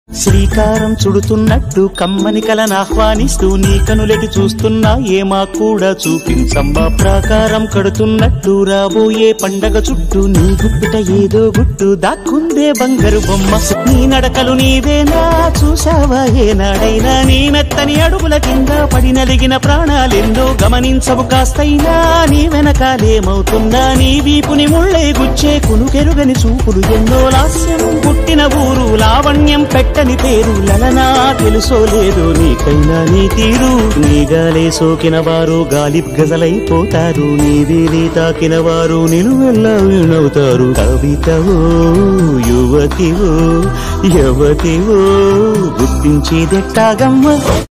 శ్రీకారం చుడుతున్నట్టు కమ్మని కలను ఆహ్వానిస్తూ నీ కనులెటి చూస్తున్నా ఏమా కూడా చూపించమ్మా ప్రాకారం కడుతున్నట్టు రాబోయే పండగ చుట్టూ నీ గుప్పిట ఏదో గుట్టు దాక్కుందే బంగారు బొమ్మ నీ నడకలు నీవేనా చూసావా ఏనాడైనా నీ మెత్తని అడుగుల కింద పడి నలిగిన ప్రాణాలెందో గమనించవు కాస్తైనా నీ వెనకాలేమవుతుందా నీ వీపుని ముళ్ళే గుచ్చే కునుకెరుగని చూపులు ఎన్నో లాస్యం పుట్టిన ఊరు లావణ్యం పెట్టని పేరు లలనా తెలుసో లేదో నీకైనా నీ తీరు నీ గాలే సోకిన వారు గాలి గజలైపోతారు నీ వేలి తాకిన వారు నిలువెల్లా వీణవుతారు కవితవో యువతివో యవతివో గుర్తించేదెట్టాగమ్మ